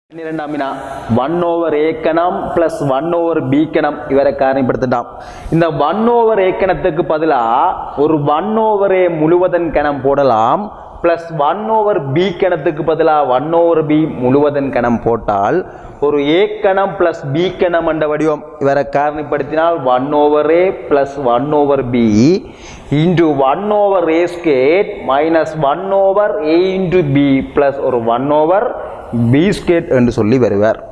பன்னிரெண்டாம் வினா one over ஏக்கணம் பிளஸ் ஒன் ஓவர் பி கணம் இவரை காரணிப்படுத்திட்டான் இந்த ஒன் ஓவர் ஏக்கணத்துக்கு பதிலாக ஒரு ஒன் ஓவர் ஏ முழுவதன் கணம் போடலாம் பிளஸ் ஒன் ஓவர் பி கணத்துக்கு பதிலாக ஒன் ஓவர் பி முழுவதன் கணம் போட்டால் ஒரு ஏ கணம் பிளஸ் பி கணம் என்ற வடிவம் இவரை காரணிப்படுத்தினால் one over A plus one over B into one over A squared minus one over A into B plus ஒரு ஒன் ஓவர் பி ஸ்கேட் என்று சொல்லி வருவார்